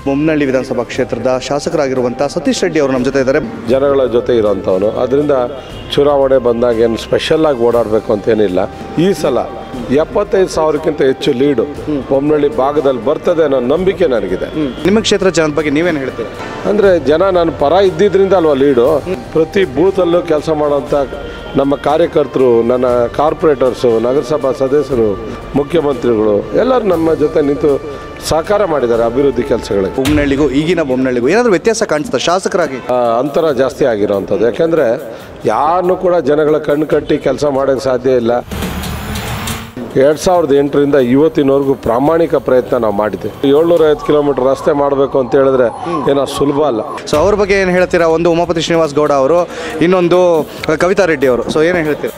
ಬೊಮ್ಮನಹಳ್ಳಿ ವಿಧಾನಸಭಾ ಕ್ಷೇತ್ರದ ಶಾಸಕರಾಗಿರುವಂಥ ಸತೀಶ್ ರೆಡ್ಡಿ ಅವರು ನಮ್ಮ ಜೊತೆ ಇದ್ದಾರೆ ಜನಗಳ ಜೊತೆ ಇರೋಂಥವನು ಅದರಿಂದ ಚುನಾವಣೆ ಬಂದಾಗ ಏನು ಸ್ಪೆಷಲ್ಲಾಗಿ ಓಡಾಡಬೇಕು ಅಂತೇನಿಲ್ಲ ಈ ಸಲ ಎಪ್ಪತ್ತೈದು ಸಾವಿರಕ್ಕಿಂತ ಹೆಚ್ಚು ಲೀಡು ಬೊಮ್ಮನಹಳ್ಳಿ ಭಾಗದಲ್ಲಿ ಬರ್ತದೆ ಅನ್ನೋ ನಂಬಿಕೆ ನನಗಿದೆ ನಿಮ್ಮ ಕ್ಷೇತ್ರ ಜನದ ಬಗ್ಗೆ ನೀವೇನು ಹೇಳ್ತೀರಾ ಅಂದರೆ ಜನ ನಾನು ಪರ ಇದ್ದಿದ್ರಿಂದ ಅಲ್ವಾ ಲೀಡು ಪ್ರತಿ ಬೂತಲ್ಲೂ ಕೆಲಸ ಮಾಡೋಂಥ ನಮ್ಮ ಕಾರ್ಯಕರ್ತರು ನನ್ನ ಕಾರ್ಪೊರೇಟರ್ಸು ನಗರಸಭಾ ಸದಸ್ಯರು ಮುಖ್ಯಮಂತ್ರಿಗಳು ಎಲ್ಲರೂ ನಮ್ಮ ಜೊತೆ ನಿಂತು ಸಹಕಾರ ಮಾಡಿದ್ದಾರೆ ಅಭಿವೃದ್ಧಿ ಕೆಲಸಗಳಿಗೆ ಬೊಮ್ಮನಹಳ್ಳಿಗೂ ಈಗಿನ ಬೊಮ್ಮನಹಳ್ಳಿಗೂ ಏನಾದರೂ ವ್ಯತ್ಯಾಸ ಕಾಣಿಸ್ತಾ ಶಾಸಕರಾಗಿ ಆ, ಅಂತರ ಜಾಸ್ತಿ ಆಗಿರೋವಂಥದ್ದು ಯಾಕೆಂದರೆ ಯಾರನ್ನೂ ಕೂಡ ಜನಗಳ ಕಣ್ಣು ಕಟ್ಟಿ ಕೆಲಸ ಮಾಡೋಕ್ಕೆ ಸಾಧ್ಯ ಇಲ್ಲ ಎರಡು ಸಾವಿರದ ಎಂಟರಿಂದ ಇವತ್ತಿನವರೆಗೂ ಪ್ರಾಮಾಣಿಕ ಪ್ರಯತ್ನ ನಾವು ಮಾಡಿದ್ದೇವೆ ಏಳ್ನೂರ ಐವತ್ತು ಕಿಲೋಮೀಟರ್ ರಸ್ತೆ ಮಾಡಬೇಕು ಅಂತ ಹೇಳಿದ್ರೆ ಏನೋ ಸುಲಭ ಅಲ್ಲ ಸೊ ಅವ್ರ ಬಗ್ಗೆ ಏನು ಹೇಳ್ತೀರಾ ಒಂದು ಉಮಾಪತಿ ಶ್ರೀನಿವಾಸ್ ಗೌಡ ಅವರು ಇನ್ನೊಂದು ಕವಿತಾ ರೆಡ್ಡಿ ಅವರು ಸೊ ಏನು ಹೇಳ್ತೀರಾ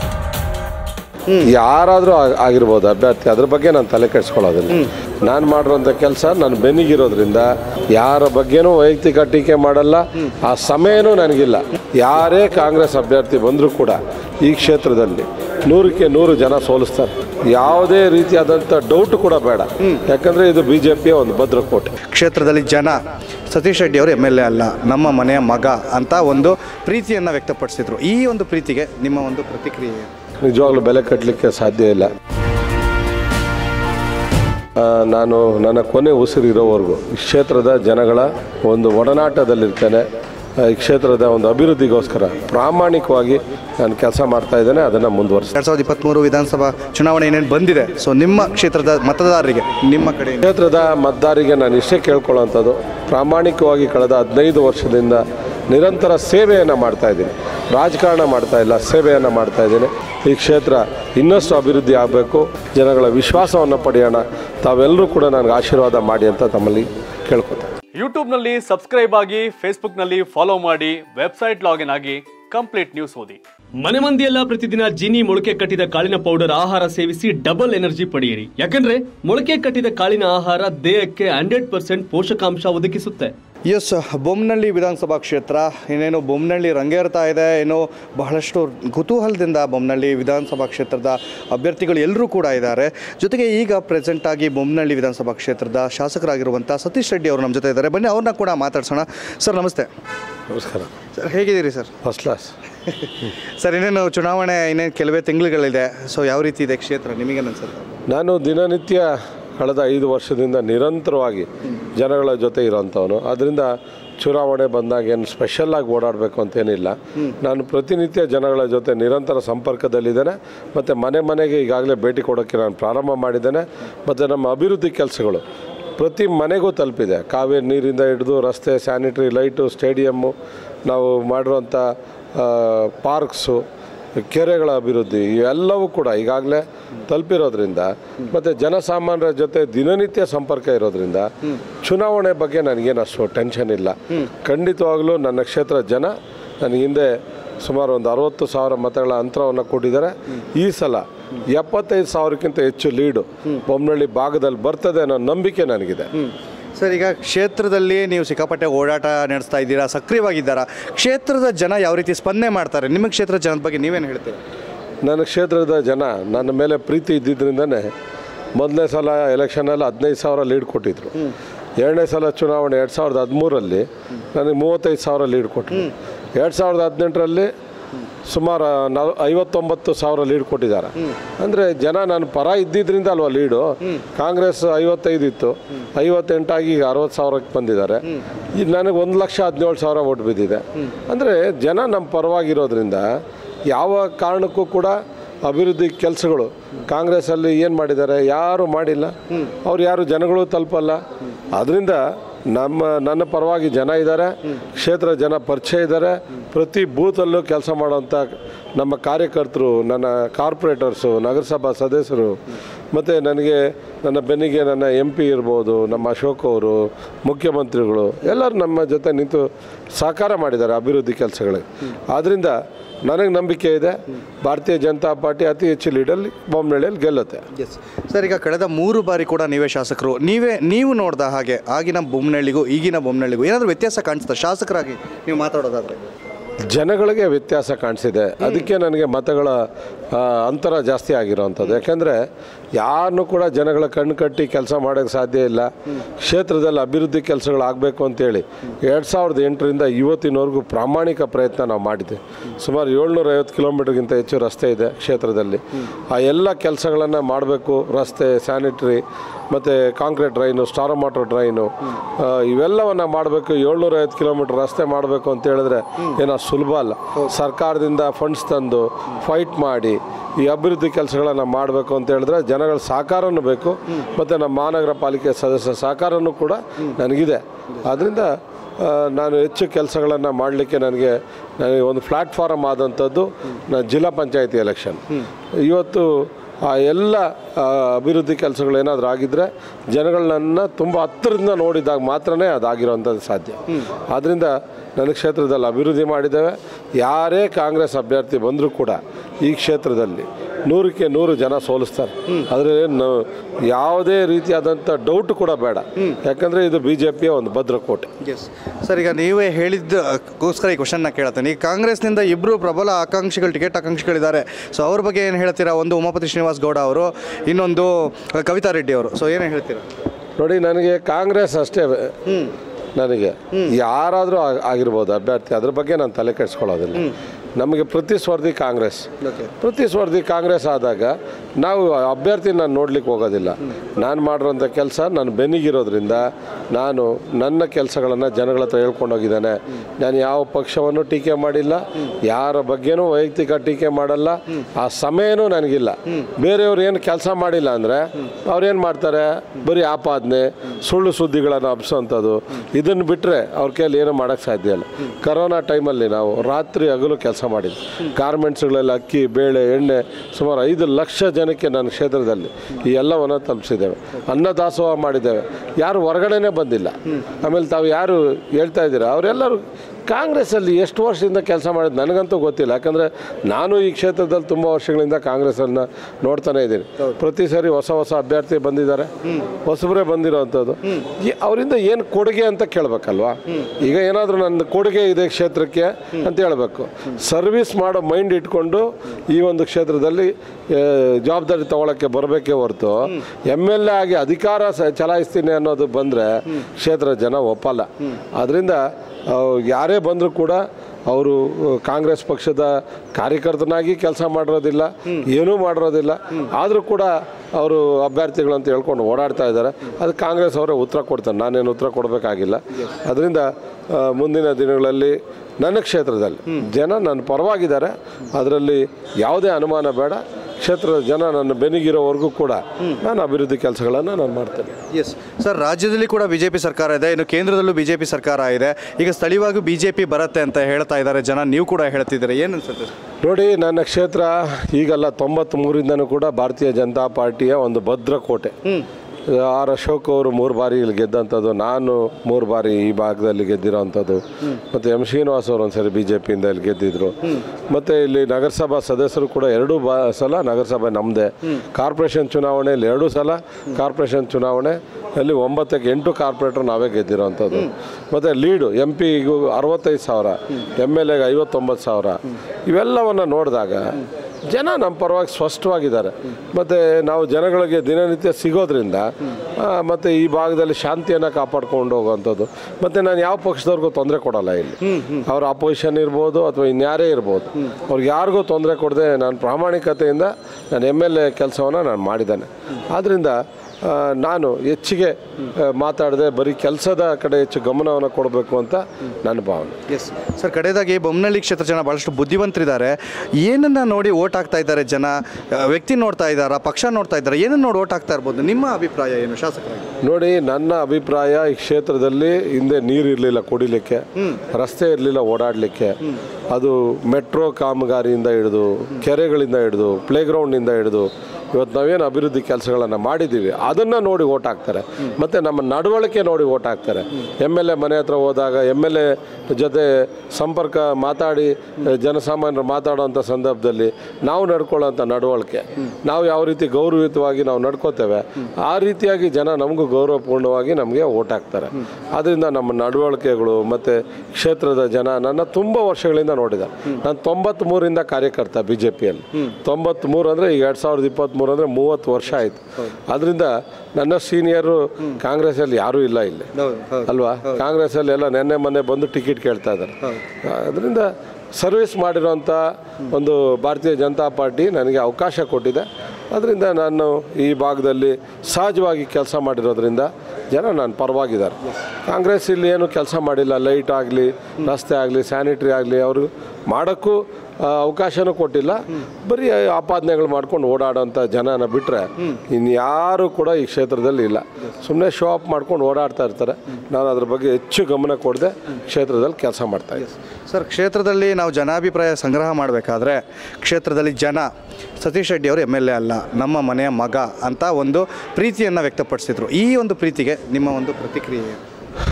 ಯಾರಾದರೂ ಆಗಿರ್ಬೋದು ಅಭ್ಯರ್ಥಿ ಅದ್ರ ಬಗ್ಗೆ ನಾನು ತಲೆ ಕೆಡಿಸ್ಕೊಳ್ಳೋದಿಲ್ಲ ನಾನು ಮಾಡಿರೋಂಥ ಕೆಲಸ ನನ್ನ ಬೆನ್ನಿಗಿರೋದ್ರಿಂದ ಯಾರ ಬಗ್ಗೆನೂ ವೈಯಕ್ತಿಕ ಟೀಕೆ ಮಾಡಲ್ಲ ಆ ಸಮಯನೂ ನನಗಿಲ್ಲ ಯಾರೇ ಕಾಂಗ್ರೆಸ್ ಅಭ್ಯರ್ಥಿ ಬಂದರೂ ಕೂಡ ಈ ಕ್ಷೇತ್ರದಲ್ಲಿ ನೂರಕ್ಕೆ ನೂರು ಜನ ಸೋಲಿಸ್ತಾರೆ ಯಾವುದೇ ರೀತಿಯಾದಂಥ ಡೌಟ್ ಕೂಡ ಬೇಡ ಯಾಕಂದರೆ ಇದು ಬಿ ಜೆ ಪಿಯ ಒಂದು ಭದ್ರಕೋಟೆ ಕ್ಷೇತ್ರದಲ್ಲಿ ಜನ ಸತೀಶ್ ರೆಡ್ಡಿ ಅವರು ಎಮ್ ಎಲ್ ಎ ಅಲ್ಲ ನಮ್ಮ ಮನೆಯ ಮಗ ಅಂತ ಒಂದು ಪ್ರೀತಿಯನ್ನು ವ್ಯಕ್ತಪಡಿಸಿದ್ರು ಈ ಒಂದು ಪ್ರೀತಿಗೆ ನಿಮ್ಮ ಒಂದು ಪ್ರತಿಕ್ರಿಯೆ ಏನು? ನಿಜವಾಗ್ಲೂ ಬೆಲೆ ಕಟ್ಟಲಿಕ್ಕೆ ಸಾಧ್ಯ ಇಲ್ಲ ಆ, ನಾನು ನನ್ನ ಕೊನೆ ಉಸಿರಿರೋವರೆಗೂ ಈ ಕ್ಷೇತ್ರದ ಜನಗಳ ಒಂದು ಒಡನಾಟದಲ್ಲಿರ್ತೇನೆ ಆ, ಈ ಕ್ಷೇತ್ರದ ಒಂದು ಅಭಿವೃದ್ಧಿಗೋಸ್ಕರ ಪ್ರಾಮಾಣಿಕವಾಗಿ ನಾನು ಕೆಲಸ ಮಾಡ್ತಾ ಇದ್ದೇನೆ ಅದನ್ನು ಮುಂದುವರಿಸ್ತೀನಿ ಎರಡು ಸಾವಿರದ ಇಪ್ಪತ್ತ್ಮೂರು ವಿಧಾನಸಭಾ ಚುನಾವಣೆ ಏನೇನು ಬಂದಿದೆ ಸೊ ನಿಮ್ಮ ಕ್ಷೇತ್ರದ ಮತದಾರರಿಗೆ ನಿಮ್ಮ ಕಡೆ ಕ್ಷೇತ್ರದ ಮತದಾರಿಗೆ ನಾನು ಇಷ್ಟೇ ಕೇಳ್ಕೊಳ್ಳೋಂಥದ್ದು ಪ್ರಾಮಾಣಿಕವಾಗಿ ಕಳೆದ ಹದಿನೈದು ವರ್ಷದಿಂದ ನಿರಂತರ ಸೇವೆಯನ್ನು ಮಾಡ್ತಾ ಇದ್ದೀನಿ ರಾಜಕಾರಣ ಮಾಡ್ತಾ ಇಲ್ಲ ಸೇವೆಯನ್ನು ಮಾಡ್ತಾ ಇದ್ದೀನಿ ಈ ಕ್ಷೇತ್ರ ಇನ್ನಷ್ಟು ಅಭಿವೃದ್ಧಿ ಆಗಬೇಕು ಜನಗಳ ವಿಶ್ವಾಸವನ್ನು ಪಡೆಯೋಣ ತಾವೆಲ್ಲರೂ ಕೂಡ ನನಗೆ ಆಶೀರ್ವಾದ ಮಾಡಿ ಅಂತ ತಮ್ಮಲ್ಲಿ ಕೇಳ್ಕೊತೀನಿ ಯೂಟ್ಯೂಬ್ನಲ್ಲಿ ಸಬ್ಸ್ಕ್ರೈಬ್ ಆಗಿ ಫೇಸ್ಬುಕ್ನಲ್ಲಿ ಫಾಲೋ ಮಾಡಿ ವೆಬ್ಸೈಟ್ ಲಾಗಿನ್ ಆಗಿ ಕಂಪ್ಲೀಟ್ ನ್ಯೂಸ್ ಓದಿ ಮನೆ ಮಂದಿಯೆಲ್ಲ ಪ್ರತಿದಿನ ಜೀನಿ ಮೊಳಕೆ ಕಟ್ಟಿದ ಕಾಳಿನ ಪೌಡರ್ ಆಹಾರ ಸೇವಿಸಿ ಡಬಲ್ ಎನರ್ಜಿ ಪಡೆಯಿರಿ ಯಾಕಂದ್ರೆ ಮೊಳಕೆ ಕಟ್ಟಿದ ಕಾಳಿನ ಆಹಾರ ದೇಹಕ್ಕೆ ಹಂಡ್ರೆಡ್ ಪರ್ಸೆಂಟ್ ಪೋಷಕಾಂಶ ಒದಗಿಸುತ್ತೆ ಎಸ್ ಬೊಮ್ಮನಹಳ್ಳಿ ವಿಧಾನಸಭಾ ಕ್ಷೇತ್ರ ಇನ್ನೇನು ಬೊಮ್ಮನಹಳ್ಳಿ ರಂಗೇರ್ತಾ ಇದೆ ಏನೋ ಬಹಳಷ್ಟು ಕುತೂಹಲದಿಂದ ಬೊಮ್ಮನಹಳ್ಳಿ ವಿಧಾನಸಭಾ ಕ್ಷೇತ್ರದ ಅಭ್ಯರ್ಥಿಗಳು ಎಲ್ಲರೂ ಕೂಡ ಇದ್ದಾರೆ ಜೊತೆಗೆ ಈಗ ಪ್ರೆಸೆಂಟ್ ಆಗಿ ಬೊಮ್ಮನಹಳ್ಳಿ ವಿಧಾನಸಭಾ ಕ್ಷೇತ್ರದ ಶಾಸಕರಾಗಿರುವಂಥ ಸತೀಶ್ ರೆಡ್ಡಿ ಅವರು ನಮ್ಮ ಜೊತೆ ಇದ್ದಾರೆ ಬನ್ನಿ ಅವ್ರನ್ನ ಕೂಡ ಮಾತಾಡ್ಸೋಣ ಸರ್ ನಮಸ್ತೆ ನಮಸ್ಕಾರ ಸರ್ ಹೇಗಿದ್ದೀರಿ ಸರ್ ಫಸ್ಟ್ ಕ್ಲಾಸ್ ಸರ್ ಇನ್ನೇನು ಚುನಾವಣೆ ಇನ್ನೇನು ಕೆಲವೇ ತಿಂಗಳುಗಳಿದೆ ಸೊ ಯಾವ ರೀತಿ ಇದೆ ಕ್ಷೇತ್ರ ನಿಮಗೇನು ಅನ್ಸುತ್ತೆ ನಾನು ದಿನನಿತ್ಯ ಕಳೆದ ಐದು ವರ್ಷದಿಂದ ನಿರಂತರವಾಗಿ ಜನಗಳ ಜೊತೆ ಇರೋಂಥವನು ಅದರಿಂದ ಚುನಾವಣೆ ಬಂದಾಗ ಏನು ಸ್ಪೆಷಲ್ಲಾಗಿ ಓಡಾಡಬೇಕು ಅಂತೇನಿಲ್ಲ ನಾನು ಪ್ರತಿನಿತ್ಯ ಜನಗಳ ಜೊತೆ ನಿರಂತರ ಸಂಪರ್ಕದಲ್ಲಿದ್ದೇನೆ ಮತ್ತು ಮನೆ ಮನೆಗೆ ಈಗಾಗಲೇ ಭೇಟಿ ಕೊಡೋಕ್ಕೆ ನಾನು ಪ್ರಾರಂಭ ಮಾಡಿದ್ದೇನೆ ಮತ್ತು ನಮ್ಮ ಅಭಿವೃದ್ಧಿ ಕೆಲಸಗಳು ಪ್ರತಿ ಮನೆಗೂ ತಲುಪಿದೆ ಕಾವೇರಿ ನೀರಿಂದ ಹಿಡಿದು ರಸ್ತೆ ಸ್ಯಾನಿಟರಿ ಲೈಟು ಸ್ಟೇಡಿಯಮ್ಮು ನಾವು ಮಾಡಿರುವಂಥ ಪಾರ್ಕ್ಸು ಕೆರೆಗಳ ಅಭಿವೃದ್ಧಿ ಇವೆಲ್ಲವೂ ಕೂಡ ಈಗಾಗಲೇ ತಲುಪಿರೋದ್ರಿಂದ ಮತ್ತು ಜನಸಾಮಾನ್ಯರ ಜೊತೆ ದಿನನಿತ್ಯ ಸಂಪರ್ಕ ಇರೋದ್ರಿಂದ ಚುನಾವಣೆ ಬಗ್ಗೆ ನನಗೇನು ಅಷ್ಟು ಟೆನ್ಷನ್ ಇಲ್ಲ ಖಂಡಿತವಾಗಲೂ ನನ್ನ ಕ್ಷೇತ್ರ ಜನ ನನಗೆ ಹಿಂದೆ ಸುಮಾರು ಒಂದು ಅರವತ್ತು ಸಾವಿರ ಮತಗಳ ಅಂತರವನ್ನು ಕೊಟ್ಟಿದ್ದಾರೆ ಈ ಸಲ ಎಪ್ಪತ್ತೈದು ಸಾವಿರಕ್ಕಿಂತ ಹೆಚ್ಚು ಲೀಡು ಬೊಮ್ಮನಹಳ್ಳಿ ಭಾಗದಲ್ಲಿ ಬರ್ತದೆ ಅನ್ನೋ ನಂಬಿಕೆ ನನಗಿದೆ ಸರ್ ಈಗ ಕ್ಷೇತ್ರದಲ್ಲಿ ನೀವು ಸಿಕ್ಕಾಪಟ್ಟೆ ಓಡಾಟ ನಡೆಸ್ತಾ ಇದ್ದೀರಾ ಸಕ್ರಿಯವಾಗಿದ್ದಾರಾ ಕ್ಷೇತ್ರದ ಜನ ಯಾವ ರೀತಿ ಸ್ಪಂದನೆ ಮಾಡ್ತಾರೆ ನಿಮ್ಮ ಕ್ಷೇತ್ರದ ಜನದ ಬಗ್ಗೆ ನೀವೇನು ಹೇಳ್ತೀರಾ ನನ್ನ ಕ್ಷೇತ್ರದ ಜನ ನನ್ನ ಮೇಲೆ ಪ್ರೀತಿ ಇದ್ದಿದ್ದರಿಂದನೇ ಮೊದಲನೇ ಸಲ ಎಲೆಕ್ಷನಲ್ಲಿ ಹದಿನೈದು ಸಾವಿರ ಲೀಡ್ ಕೊಟ್ಟಿದ್ರು ಎರಡನೇ ಸಲ ಚುನಾವಣೆ ಎರಡು ಸಾವಿರದ ಹದಿಮೂರಲ್ಲಿ ನನಗೆ ಮೂವತ್ತೈದು ಸಾವಿರ ಲೀಡ್ ಕೊಟ್ಟರು ಎರಡು ಸಾವಿರದ ಹದಿನೆಂಟರಲ್ಲಿ ಸುಮಾರು ನಲ್ ಐವತ್ತೊಂಬತ್ತು ಸಾವಿರ ಲೀಡ್ ಕೊಟ್ಟಿದ್ದಾರೆ ಅಂದರೆ ಜನ ನಾನು ಪರ ಇದ್ದಿದ್ದರಿಂದ ಅಲ್ವಾ ಲೀಡು ಕಾಂಗ್ರೆಸ್ ಐವತ್ತೈದು ಇತ್ತು ಐವತ್ತೆಂಟಾಗಿ ಈಗ ಅರವತ್ತು ಸಾವಿರಕ್ಕೆ ಬಂದಿದ್ದಾರೆ ಈಗ ನನಗೆ ಒಂದು ಲಕ್ಷ ಹದಿನೇಳು ಸಾವಿರ ಓಟ್ ಬಿದ್ದಿದೆ ಅಂದರೆ ಜನ ನಮ್ಮ ಪರವಾಗಿರೋದ್ರಿಂದ ಯಾವ ಕಾರಣಕ್ಕೂ ಕೂಡ ಅಭಿವೃದ್ಧಿ ಕೆಲಸಗಳು ಕಾಂಗ್ರೆಸ್ಸಲ್ಲಿ ಏನು ಮಾಡಿದ್ದಾರೆ ಯಾರು ಮಾಡಿಲ್ಲ ಅವ್ರು ಯಾರು ಜನಗಳು ತಲುಪಲ್ಲ ಅದರಿಂದ ನಮ್ಮ ನನ್ನ ಪರವಾಗಿ ಜನ ಇದ್ದಾರೆ ಕ್ಷೇತ್ರ ಜನ ಪರಿಚಯ ಇದ್ದಾರೆ ಪ್ರತಿ ಬೂತಲ್ಲೂ ಕೆಲಸ ಮಾಡೋಂಥ ನಮ್ಮ ಕಾರ್ಯಕರ್ತರು ನನ್ನ ಕಾರ್ಪೊರೇಟರ್ಸು ನಗರಸಭಾ ಸದಸ್ಯರು ಮತ್ತು ನನಗೆ ನನ್ನ ಬೆನ್ನಿಗೆ ನನ್ನ ಎಂ ಪಿ ಇರ್ಬೋದು ನಮ್ಮ ಅಶೋಕ್ ಅವರು ಮುಖ್ಯಮಂತ್ರಿಗಳು ಎಲ್ಲರೂ ನಮ್ಮ ಜೊತೆ ನಿಂತು ಸಹಕಾರ ಮಾಡಿದ್ದಾರೆ ಅಭಿವೃದ್ಧಿ ಕೆಲಸಗಳಿಗೆ ಆದ್ದರಿಂದ ನನಗೆ ನಂಬಿಕೆ ಇದೆ ಭಾರತೀಯ ಜನತಾ ಪಾರ್ಟಿ ಅತಿ ಹೆಚ್ಚು ಲೀಡಲ್ಲಿ ಬೊಮ್ಮನಹಳ್ಳಿಯಲ್ಲಿ ಗೆಲ್ಲುತ್ತೆ ಎಸ್ ಸರ್ ಈಗ ಕಳೆದ ಮೂರು ಬಾರಿ ಕೂಡ ನೀವೇ ಶಾಸಕರು ನೀವೇ ನೀವು ನೋಡ್ದ ಹಾಗೆ ಆಗಿನ ಬೊಮ್ಮನಹಳ್ಳಿಗೂ ಈಗಿನ ಬೊಮ್ಮನಹಳ್ಳಿಗೂ ಏನಾದರೂ ವ್ಯತ್ಯಾಸ ಕಾಣಿಸ್ತಾ ಶಾಸಕರಾಗಿ ನೀವು ಮಾತಾಡೋದಾದ್ರೆ ಜನಗಳಿಗೆ ವ್ಯತ್ಯಾಸ ಕಾಣಿಸಿದೆ ಅದಕ್ಕೆ ನನಗೆ ಮತಗಳ ಆ, ಅಂತರ ಜಾಸ್ತಿ ಆಗಿರೋವಂಥದ್ದು ಯಾಕೆಂದರೆ ಯಾರನ್ನೂ ಕೂಡ ಜನಗಳ ಕಣ್ಣು ಕಟ್ಟಿ ಕೆಲಸ ಮಾಡೋಕ್ಕೆ ಸಾಧ್ಯ ಇಲ್ಲ ಕ್ಷೇತ್ರದಲ್ಲಿ ಅಭಿವೃದ್ಧಿ ಕೆಲಸಗಳಾಗಬೇಕು ಅಂತೇಳಿ ಎರಡು ಸಾವಿರದ ಎಂಟರಿಂದ ಇವತ್ತಿನವರೆಗೂ ಪ್ರಾಮಾಣಿಕ ಪ್ರಯತ್ನ ನಾವು ಮಾಡಿದ್ದೆ ಸುಮಾರು ಏಳ್ನೂರ ಐವತ್ತು ಕಿಲೋಮೀಟರ್ಗಿಂತ ಹೆಚ್ಚು ರಸ್ತೆ ಇದೆ ಕ್ಷೇತ್ರದಲ್ಲಿ ಆ ಎಲ್ಲ ಕೆಲಸಗಳನ್ನು ಮಾಡಬೇಕು ರಸ್ತೆ ಸ್ಯಾನಿಟ್ರಿ ಮತ್ತು concrete drain star motor drain ಆ, ಇವೆಲ್ಲವನ್ನು ಮಾಡಬೇಕು ಏಳ್ನೂರ ಐವತ್ತು ಕಿಲೋಮೀಟರ್ ರಸ್ತೆ ಮಾಡಬೇಕು ಅಂತ ಹೇಳಿದ್ರೆ ಏನೋ ಸುಲಭ ಅಲ್ಲ ಸರ್ಕಾರದಿಂದ ಫಂಡ್ಸ್ ತಂದು ಫೈಟ್ ಮಾಡಿ ಈ ಅಭಿವೃದ್ಧಿ ಕೆಲಸಗಳನ್ನು ಮಾಡಬೇಕು ಅಂತ ಹೇಳಿದ್ರೆ ಜನಗಳ ಸಹಕಾರನೂ ಬೇಕು ಮತ್ತು ನಮ್ಮ ಮಹಾನಗರ ಪಾಲಿಕೆ ಸದಸ್ಯರ ಸಹಕಾರನೂ ಕೂಡ ನನಗಿದೆ ಆದ್ದರಿಂದ ಆ, ನಾನು ಹೆಚ್ಚು ಕೆಲಸಗಳನ್ನು ಮಾಡಲಿಕ್ಕೆ ನನಗೆ ನನಗೆ ಒಂದು ಪ್ಲ್ಯಾಟ್ಫಾರಮ್ ಆದಂಥದ್ದು ನಾನು ಜಿಲ್ಲಾ ಪಂಚಾಯತಿ ಎಲೆಕ್ಷನ್ ಇವತ್ತು ಆ ಎಲ್ಲ ಆ, ಅಭಿವೃದ್ಧಿ ಕೆಲಸಗಳು ಏನಾದರೂ ಆಗಿದ್ದರೆ ಜನಗಳನ್ನ ತುಂಬ ಹತ್ತಿರದಿಂದ ನೋಡಿದಾಗ ಮಾತ್ರನೇ ಅದಾಗಿರೋವಂಥದ್ದು ಸಾಧ್ಯ ಆದ್ದರಿಂದ ನನ್ನ ಕ್ಷೇತ್ರದಲ್ಲಿ ಅಭಿವೃದ್ಧಿ ಮಾಡಿದ್ದೇವೆ ಯಾರೇ ಕಾಂಗ್ರೆಸ್ ಅಭ್ಯರ್ಥಿ ಬಂದರೂ ಕೂಡ ಈ ಕ್ಷೇತ್ರದಲ್ಲಿ ನೂರಕ್ಕೆ ನೂರು ಜನ ಸೋಲಿಸ್ತಾರೆ ಅದರಲ್ಲಿ ಯಾವುದೇ ರೀತಿಯಾದಂಥ ಡೌಟ್ ಕೂಡ ಬೇಡ ಯಾಕಂದರೆ ಇದು ಬಿ ಜೆ ಪಿಯ ಒಂದು ಭದ್ರಕೋಟೆ ಎಸ್ ಸರ್ ಈಗ ನೀವೇ ಹೇಳಿದ್ದಕ್ಕೋಸ್ಕರ ಈ ಕ್ವಶನ್ನ ಕೇಳ್ತೇನೆ ಈ ಕಾಂಗ್ರೆಸ್ನಿಂದ ಇಬ್ಬರು ಪ್ರಬಲ ಆಕಾಂಕ್ಷಿಗಳು ಟಿಕೆಟ್ ಆಕಾಂಕ್ಷಿಗಳಿದ್ದಾರೆ ಸೊ ಅವ್ರ ಬಗ್ಗೆ ಏನು ಹೇಳ್ತೀರಾ ಒಂದು ಉಮಾಪತಿ ಶ್ರೀನಿವಾಸ್ ಗೌಡ ಅವರು ಇನ್ನೊಂದು ಕವಿತಾ ರೆಡ್ಡಿ ಅವರು ಸೊ ಏನು ಹೇಳ್ತೀರಾ ನೋಡಿ ನನಗೆ ಕಾಂಗ್ರೆಸ್ ಅಷ್ಟೇ ನನಗೆ ಯಾರಾದರೂ ಆಗಿರ್ಬೋದು ಅಭ್ಯರ್ಥಿ ಅದ್ರ ಬಗ್ಗೆ ನಾನು ತಲೆ ಕೆಡಿಸ್ಕೊಳ್ಳೋದಿಲ್ಲ ನಮಗೆ ಪ್ರತಿಸ್ಪರ್ಧಿ ಕಾಂಗ್ರೆಸ್ ಪ್ರತಿಸ್ಪರ್ಧಿ ಕಾಂಗ್ರೆಸ್ ಆದಾಗ ನಾವು ಅಭ್ಯರ್ಥಿ ನಾನು ನೋಡ್ಲಿಕ್ಕೆ ಹೋಗೋದಿಲ್ಲ ನಾನು ಮಾಡಿರೋಂಥ ಕೆಲಸ ನನ್ನ ಬೆನ್ನಿಗಿರೋದ್ರಿಂದ ನಾನು ನನ್ನ ಕೆಲಸಗಳನ್ನು ಜನಗಳ ಹತ್ರ ಹೇಳ್ಕೊಂಡು ಹೋಗಿದ್ದಾನೆ ನಾನು ಯಾವ ಪಕ್ಷವನ್ನು ಟೀಕೆ ಮಾಡಿಲ್ಲ ಯಾರ ಬಗ್ಗೆನೂ ವೈಯಕ್ತಿಕ ಟೀಕೆ ಮಾಡಲ್ಲ ಆ ಸಮಯನೂ ನನಗಿಲ್ಲ ಬೇರೆಯವ್ರು ಏನು ಕೆಲಸ ಮಾಡಿಲ್ಲ ಅಂದರೆ ಅವ್ರೇನು ಮಾಡ್ತಾರೆ ಬರೀ ಆಪಾದನೆ ಸುಳ್ಳು ಸುದ್ದಿಗಳನ್ನು ಹಬ್ಸೋಂಥದ್ದು ಇದನ್ನು ಬಿಟ್ಟರೆ ಅವ್ರ ಕೈಯಲ್ಲಿ ಏನೂ ಮಾಡೋಕ್ಕೆ ಸಾಧ್ಯ ಇಲ್ಲ ಕರೋನಾ ಟೈಮಲ್ಲಿ ನಾವು ರಾತ್ರಿ ಹಗಲು ಕೆಲಸ ಮಾಡಿದ್ವಿ ಗಾರ್ಮೆಂಟ್ಸ್ಗಳಲ್ಲಿ ಅಕ್ಕಿ ಬೇಳೆ ಎಣ್ಣೆ ಸುಮಾರು ಐದು ಲಕ್ಷ ಜನಕ್ಕೆ ನನ್ನ ಕ್ಷೇತ್ರದಲ್ಲಿ ಈ ಎಲ್ಲವನ್ನು ತಲುಪಿಸಿದ್ದೇವೆ ಅನ್ನದಾಸೋಹ ಮಾಡಿದ್ದೇವೆ ಯಾರು ಹೊರಗಡೆನೇ ಬಂದಿಲ್ಲ ಆಮೇಲೆ ತಾವು ಯಾರು ಹೇಳ್ತಾ ಇದ್ದೀರಾ ಅವರೆಲ್ಲರೂ ಕಾಂಗ್ರೆಸ್ಸಲ್ಲಿ ಎಷ್ಟು ವರ್ಷದಿಂದ ಕೆಲಸ ಮಾಡಿದ್ದು ನನಗಂತೂ ಗೊತ್ತಿಲ್ಲ ಯಾಕಂದರೆ ನಾನು ಈ ಕ್ಷೇತ್ರದಲ್ಲಿ ತುಂಬ ವರ್ಷಗಳಿಂದ ಕಾಂಗ್ರೆಸ್ಸನ್ನು ನೋಡ್ತಾನೆ ಇದ್ದೀನಿ ಪ್ರತಿ ಸರಿ ಹೊಸ ಹೊಸ ಅಭ್ಯರ್ಥಿ ಬಂದಿದ್ದಾರೆ ಹೊಸಬರೇ ಬಂದಿರೋವಂಥದ್ದು ಈ- ಅವರಿಂದ ಏನು ಕೊಡುಗೆ ಅಂತ ಕೇಳಬೇಕಲ್ವಾ ಈಗ ಏನಾದರೂ ನನ್ನ ಕೊಡುಗೆ ಇದೆ ಕ್ಷೇತ್ರಕ್ಕೆ ಅಂತ ಹೇಳಬೇಕು ಸರ್ವಿಸ್ ಮಾಡೋ ಮೈಂಡ್ ಇಟ್ಕೊಂಡು ಈ ಒಂದು ಕ್ಷೇತ್ರದಲ್ಲಿ ಆ, ಜವಾಬ್ದಾರಿ ತಗೊಳ್ಳೋಕ್ಕೆ ಬರಬೇಕೇ ಹೊರತು ಎಮ್ ಎಲ್ ಎ ಆಗಿ ಅಧಿಕಾರ ಸ- ಚಲಾಯಿಸ್ತೀನಿ ಅನ್ನೋದು ಬಂದರೆ ಕ್ಷೇತ್ರ ಜನ ಒಪ್ಪಲ್ಲ ಅದರಿಂದ ಯಾರೇ ಬಂದರೂ ಕೂಡ ಅವರು ಕಾಂಗ್ರೆಸ್ ಪಕ್ಷದ ಕಾರ್ಯಕರ್ತನಾಗಿ ಕೆಲಸ ಮಾಡಿರೋದಿಲ್ಲ ಏನೂ ಮಾಡಿರೋದಿಲ್ಲ ಆದರೂ ಕೂಡ ಅವರು ಅಭ್ಯರ್ಥಿಗಳು ಅಂತ ಹೇಳ್ಕೊಂಡು ಓಡಾಡ್ತಾ ಇದ್ದಾರೆ ಅದು ಕಾಂಗ್ರೆಸ್ ಅವರೇ ಉತ್ತರ ಕೊಡ್ತಾರೆ ನಾನೇನು ಉತ್ತರ ಕೊಡಬೇಕಾಗಿಲ್ಲ ಅದರಿಂದ ಆ, ಮುಂದಿನ ದಿನಗಳಲ್ಲಿ ನನ್ನ ಕ್ಷೇತ್ರದಲ್ಲಿ ಜನ ನನ್ನ ಪರವಾಗಿದ್ದಾರೆ ಅದರಲ್ಲಿ ಯಾವುದೇ ಅನುಮಾನ ಬೇಡ ಕ್ಷೇತ್ರದ ಜನ ನನ್ನ ಬೆನ್ನಿಗಿರೋವರೆಗೂ ಕೂಡ ನಾನು ಅಭಿವೃದ್ಧಿ ಕೆಲಸಗಳನ್ನು ನಾನು ಮಾಡ್ತೇನೆ ಎಸ್ ಸರ್ ರಾಜ್ಯದಲ್ಲಿ ಕೂಡ ಬಿ ಜೆ ಪಿ ಸರ್ಕಾರ ಇದೆ ಇನ್ನು ಕೇಂದ್ರದಲ್ಲೂ ಬಿ ಜೆ ಪಿ ಸರ್ಕಾರ ಇದೆ ಈಗ ಸ್ಥಳೀಯವಾಗಿ ಬಿ ಜೆ ಪಿ ಬರುತ್ತೆ ಅಂತ ಹೇಳ್ತಾ ಇದ್ದಾರೆ ಜನ ನೀವು ಕೂಡ ಹೇಳ್ತಿದ್ದೀರಾ ಏನು ಅನ್ಸುತ್ತೆ ನೋಡಿ ನನ್ನ ಕ್ಷೇತ್ರ ಈಗಲ್ಲ ತೊಂಬತ್ತ್ಮೂರಿಂದನೂ ಕೂಡ ಭಾರತೀಯ ಜನತಾ ಪಾರ್ಟಿಯ ಒಂದು ಭದ್ರಕೋಟೆ ಆರ್ ಅಶೋಕ್ ಅವರು ಮೂರು ಬಾರಿ ಇಲ್ಲಿ ಗೆದ್ದಂಥದ್ದು ನಾನು ಮೂರು ಬಾರಿ ಈ ಭಾಗದಲ್ಲಿ ಗೆದ್ದಿರೋವಂಥದ್ದು ಮತ್ತು ಎಂ ಶ್ರೀನಿವಾಸ್ ಅವರು ಒಂದ್ಸರಿ ಬಿ ಜೆ ಪಿಯಿಂದ ಇಲ್ಲಿ ಗೆದ್ದಿದ್ರು ಮತ್ತು ಇಲ್ಲಿ ನಗರಸಭಾ ಸದಸ್ಯರು ಕೂಡ ಎರಡೂ ಬಾ ಸಲ ನಗರಸಭೆ ನಮ್ಮದೇ ಕಾರ್ಪೊರೇಷನ್ ಚುನಾವಣೆಯಲ್ಲಿ ಎರಡೂ ಸಲ ಕಾರ್ಪೊರೇಷನ್ ಚುನಾವಣೆ ಅಲ್ಲಿ ಒಂಬತ್ತಕ್ಕೆ ಎಂಟು ಕಾರ್ಪೊರೇಟರ್ ನಾವೇ ಗೆದ್ದಿರೋವಂಥದ್ದು ಮತ್ತು ಲೀಡು ಎಂ ಪಿಗೂ ಅರವತ್ತೈದು ಸಾವಿರ ಎಮ್ ಎಲ್ ಎಗೆ ಐವತ್ತೊಂಬತ್ತು ಸಾವಿರ ಇವೆಲ್ಲವನ್ನು ನೋಡಿದಾಗ ಜನ ನಮ್ಮ ಪರವಾಗಿ ಸ್ಪಷ್ಟವಾಗಿದ್ದಾರೆ ಮತ್ತು ನಾವು ಜನಗಳಿಗೆ ದಿನನಿತ್ಯ ಸಿಗೋದ್ರಿಂದ ಆ, ಮತ್ತು ಈ ಭಾಗದಲ್ಲಿ ಶಾಂತಿಯನ್ನು ಕಾಪಾಡ್ಕೊಂಡು ಹೋಗುವಂಥದ್ದು ಮತ್ತು ನಾನು ಯಾವ ಪಕ್ಷದವ್ರಿಗೂ ತೊಂದರೆ ಕೊಡಲ್ಲ ಇಲ್ಲಿ ಅವ್ರ ಅಪೋಸಿಷನ್ ಇರ್ಬೋದು ಅಥವಾ ಇನ್ಯಾರೇ ಇರ್ಬೋದು ಅವ್ರಿಗೆ ಯಾರಿಗೂ ತೊಂದರೆ ಕೊಡದೆ ನಾನು ಪ್ರಾಮಾಣಿಕತೆಯಿಂದ ನಾನು ಎಮ್ ಎಲ್ ಎ ಕೆಲಸವನ್ನು ನಾನು ಮಾಡಿದ್ದೇನೆ ಆದ್ದರಿಂದ ಆ, ನಾನು ಹೆಚ್ಚಿಗೆ ಮಾತಾಡದೆ ಬರೀ ಕೆಲಸದ ಕಡೆ ಹೆಚ್ಚು ಗಮನವನ್ನು ಕೊಡಬೇಕು ಅಂತ ನನ್ನ ಭಾವನೆ ಎಸ್ ಸರ್ ಕಡೆಯದಾಗಿ ಬೊಮ್ಮನಹಳ್ಳಿ ಕ್ಷೇತ್ರ ಜನ ಭಾಳಷ್ಟು ಬುದ್ಧಿವಂತರಿದ್ದಾರೆ ಏನನ್ನ ನೋಡಿ ಓಟ್ ಹಾಕ್ತಾ ಇದ್ದಾರೆ ಜನ ಆ, ವ್ಯಕ್ತಿ ನೋಡ್ತಾ ಇದ್ದಾರಾ ಪಕ್ಷ ನೋಡ್ತಾ ಇದ್ದಾರೆ ಏನನ್ನ ನೋಡಿ ಓಟ್ ಹಾಕ್ತಾ ಇರ್ಬೋದು ನಿಮ್ಮ ಅಭಿಪ್ರಾಯ ಏನು ಶಾಸಕರಾಗಿ ನೋಡಿ ನನ್ನ ಅಭಿಪ್ರಾಯ ಈ ಕ್ಷೇತ್ರದಲ್ಲಿ ಹಿಂದೆ ನೀರು ಇರಲಿಲ್ಲ ಕುಡಿಲಿಕ್ಕೆ ರಸ್ತೆ ಇರಲಿಲ್ಲ ಓಡಾಡಲಿಕ್ಕೆ ಅದು ಮೆಟ್ರೋ ಕಾಮಗಾರಿಯಿಂದ ಹಿಡಿದು ಕೆರೆಗಳಿಂದ ಹಿಡಿದು ಪ್ಲೇಗ್ರೌಂಡಿಂದ ಹಿಡಿದು ಇವತ್ತು ನಾವೇನು ಅಭಿವೃದ್ಧಿ ಕೆಲಸಗಳನ್ನು ಮಾಡಿದ್ದೀವಿ ಅದನ್ನು ನೋಡಿ ಓಟ್ ಹಾಕ್ತಾರೆ ಮತ್ತು ನಮ್ಮ ನಡವಳಿಕೆ ನೋಡಿ ಓಟ್ ಹಾಕ್ತಾರೆ ಎಮ್ ಎಲ್ ಎ ಮನೆ ಹತ್ರ ಹೋದಾಗ ಎಮ್ ಎಲ್ ಎ ಜೊತೆ ಸಂಪರ್ಕ ಮಾತಾಡಿ ಜನಸಾಮಾನ್ಯರು ಮಾತಾಡೋಂಥ ಸಂದರ್ಭದಲ್ಲಿ ನಾವು ನಡ್ಕೊಳ್ಳೋಂಥ ನಡವಳಿಕೆ ನಾವು ಯಾವ ರೀತಿ ಗೌರವಯುತವಾಗಿ ನಾವು ನಡ್ಕೋತೇವೆ ಆ ರೀತಿಯಾಗಿ ಜನ ನಮಗೂ ಗೌರವಪೂರ್ಣವಾಗಿ ನಮಗೆ ಓಟ್ ಹಾಕ್ತಾರೆ ಆದ್ದರಿಂದ ನಮ್ಮ ನಡವಳಿಕೆಗಳು ಮತ್ತು ಕ್ಷೇತ್ರದ ಜನ ನನ್ನ ತುಂಬ ವರ್ಷಗಳಿಂದ ನೋಡಿದೆ ನಾನು ತೊಂಬತ್ಮೂರಿಂದ ಕಾರ್ಯಕರ್ತ ಬಿ ಜೆ ಪಿಯಲ್ಲಿ ತೊಂಬತ್ಮೂರು ಅಂದರೆ ಈಗ ಎರಡು ಸಾವಿರದ ಇಪ್ಪತ್ತ್ಮೂರು ಅಂದರೆ ಮೂವತ್ತು ವರ್ಷ ಆಯಿತು ಅದರಿಂದ ನನ್ನ ಸೀನಿಯರು ಕಾಂಗ್ರೆಸ್ಸಲ್ಲಿ ಯಾರೂ ಇಲ್ಲ ಇಲ್ಲಿ ಹೌದು ಹೌದು ಅಲ್ವಾ ಕಾಂಗ್ರೆಸ್ಸಲ್ಲಿ ಎಲ್ಲ ನೆನ್ನೆ ಮೊನ್ನೆ ಬಂದು ಟಿಕೆಟ್ ಕೇಳ್ತಾ ಇದ್ದಾರೆ ಅದರಿಂದ ಸರ್ವಿಸ್ ಮಾಡಿರೋಂಥ ಒಂದು ಭಾರತೀಯ ಜನತಾ ಪಾರ್ಟಿ ನನಗೆ ಅವಕಾಶ ಕೊಟ್ಟಿದೆ ಅದರಿಂದ ನಾನು ಈ ಭಾಗದಲ್ಲಿ ಸಹಜವಾಗಿ ಕೆಲಸ ಮಾಡಿರೋದ್ರಿಂದ ಜನ ನಾನು ಪರವಾಗಿದ್ದಾರೆ ಕಾಂಗ್ರೆಸ್ ಇಲ್ಲಿ ಏನು ಕೆಲಸ ಮಾಡಿಲ್ಲ ಲೈಟ್ ಆಗಲಿ ರಸ್ತೆ ಆಗಲಿ ಸ್ಯಾನಿಟ್ರಿ ಆಗಲಿ ಅವರು ಮಾಡೋಕ್ಕೂ ಆ, ಅವಕಾಶನೂ ಕೊಟ್ಟಿಲ್ಲ ಬರೀ ಆಪಾದನೆಗಳು ಮಾಡ್ಕೊಂಡು ಓಡಾಡೋಂಥ ಜನನ ಬಿಟ್ಟರೆ ಇನ್ಯಾರು ಕೂಡ ಈ ಕ್ಷೇತ್ರದಲ್ಲಿ ಇಲ್ಲ ಸುಮ್ಮನೆ ಶೋ ಅಪ್ ಮಾಡ್ಕೊಂಡು ಓಡಾಡ್ತಾ ಇರ್ತಾರೆ ನಾನು ಅದ್ರ ಬಗ್ಗೆ ಹೆಚ್ಚು ಗಮನ ಕೊಡದೆ ಕ್ಷೇತ್ರದಲ್ಲಿ ಕೆಲಸ ಮಾಡ್ತಾ ಇದ್ದೀನಿ ಸರ್ ಕ್ಷೇತ್ರದಲ್ಲಿ ನಾವು ಜನಾಭಿಪ್ರಾಯ ಸಂಗ್ರಹ ಮಾಡಬೇಕಾದ್ರೆ ಕ್ಷೇತ್ರದಲ್ಲಿ ಜನ ಸತೀಶ್ ರೆಡ್ಡಿ ಅವರು ಎಮ್ ಎಲ್ ಎ ಅಲ್ಲ ನಮ್ಮ ಮನೆಯ ಮಗ ಅಂತ ಒಂದು ಪ್ರೀತಿಯನ್ನು ವ್ಯಕ್ತಪಡಿಸಿದ್ರು ಈ ಒಂದು ಪ್ರೀತಿಗೆ ನಿಮ್ಮ ಒಂದು ಪ್ರತಿಕ್ರಿಯೆ ಏನು?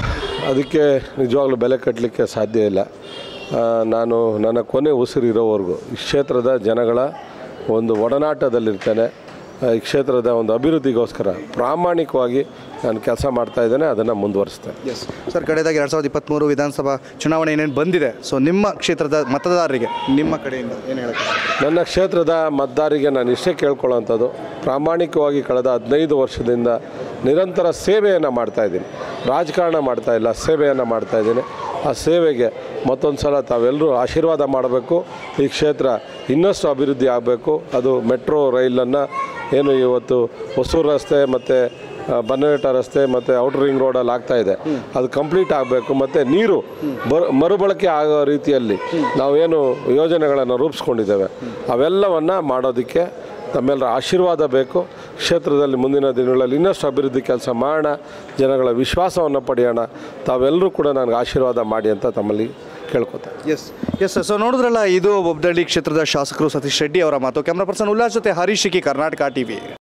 ಅದಕ್ಕೆ ನಿಜವಾಗ್ಲೂ ಬೆಲೆ ಕಟ್ಟಲಿಕ್ಕೆ ಸಾಧ್ಯ ಇಲ್ಲ ಆ, ನಾನು ನನ್ನ ಕೊನೆ ಉಸಿರಿರೋವರೆಗೂ ಈ ಕ್ಷೇತ್ರದ ಜನಗಳ ಒಂದು ಒಡನಾಟದಲ್ಲಿರ್ತೇನೆ ಆ, ಈ ಕ್ಷೇತ್ರದ ಒಂದು ಅಭಿವೃದ್ಧಿಗೋಸ್ಕರ ಪ್ರಾಮಾಣಿಕವಾಗಿ ನಾನು ಕೆಲಸ ಮಾಡ್ತಾ ಇದ್ದೇನೆ ಅದನ್ನು ಮುಂದುವರಿಸ್ತೇನೆ ಸರ್ ಕಡೆದಾಗಿ ಎರಡು ಸಾವಿರದ ಇಪ್ಪತ್ತ್ಮೂರು ವಿಧಾನಸಭಾ ಚುನಾವಣೆ ಏನೇನು ಬಂದಿದೆ ಸೊ ನಿಮ್ಮ ಕ್ಷೇತ್ರದ ಮತದಾರರಿಗೆ ನಿಮ್ಮ ಕಡೆಯಿಂದ ಏನು ಹೇಳಕ್ಕೆ ನನ್ನ ಕ್ಷೇತ್ರದ ಮತದಾರಿಗೆ ನಾನು ಇಷ್ಟೇ ಕೇಳ್ಕೊಳ್ಳೋವಂಥದ್ದು ಪ್ರಾಮಾಣಿಕವಾಗಿ ಕಳೆದ ಹದಿನೈದು ವರ್ಷದಿಂದ ನಿರಂತರ ಸೇವೆಯನ್ನು ಮಾಡ್ತಾ ಇದ್ದೀನಿ ರಾಜಕಾರಣ ಮಾಡ್ತಾ ಇಲ್ಲ ಸೇವೆಯನ್ನು ಮಾಡ್ತಾ ಇದ್ದೀನಿ ಆ ಸೇವೆಗೆ ಮತ್ತೊಂದು ಸಲ ತಾವೆಲ್ಲರೂ ಆಶೀರ್ವಾದ ಮಾಡಬೇಕು ಈ ಕ್ಷೇತ್ರ ಇನ್ನಷ್ಟು ಅಭಿವೃದ್ಧಿ ಆಗಬೇಕು ಅದು ಮೆಟ್ರೋ ರೈಲನ್ನು ಏನು ಇವತ್ತು ಹೊಸೂರು ರಸ್ತೆ ಮತ್ತು ಬನ್ನಘಟ್ಟ ರಸ್ತೆ ಮತ್ತು ಔಟರ್ ರಿಂಗ್ ರೋಡಲ್ಲಿ ಆಗ್ತಾ ಇದೆ ಅದು ಕಂಪ್ಲೀಟ್ ಆಗಬೇಕು ಮತ್ತು ನೀರು ಬರ್ ಮರುಬಳಕೆ ಆಗೋ ರೀತಿಯಲ್ಲಿ ನಾವೇನು ಯೋಜನೆಗಳನ್ನು ರೂಪಿಸ್ಕೊಂಡಿದ್ದೇವೆ ಅವೆಲ್ಲವನ್ನು ಮಾಡೋದಕ್ಕೆ ತಮ್ಮೆಲ್ಲರ ಆಶೀರ್ವಾದ ಬೇಕು ಕ್ಷೇತ್ರದಲ್ಲಿ ಮುಂದಿನ ದಿನಗಳಲ್ಲಿ ಇನ್ನಷ್ಟು ಅಭಿವೃದ್ಧಿ ಕೆಲಸ ಮಾಡೋಣ ಜನಗಳ ವಿಶ್ವಾಸವನ್ನು ಪಡೆಯೋಣ ತಾವೆಲ್ಲರೂ ಕೂಡ ನನಗೆ ಆಶೀರ್ವಾದ ಮಾಡಿ ಅಂತ ತಮ್ಮಲ್ಲಿ ಕೇಳ್ಕೊತಾರೆ ಎಸ್ ಎಸ್ ಸೊ ನೋಡಿದ್ರಲ್ಲ ಇದು ಬೊಬ್ದಳ್ಳಿ ಕ್ಷೇತ್ರದ ಶಾಸಕರು ಸತೀಶ್ ರೆಡ್ಡಿ ಅವರ ಮಾತು ಕ್ಯಾಮ್ರಾ ಪರ್ಸನ್ ಉಲ್ಲಾಸ್ ಜೊತೆ ಹರೀಶ್ ಶಿಕಿ ಕರ್ನಾಟಕ ಟಿವಿ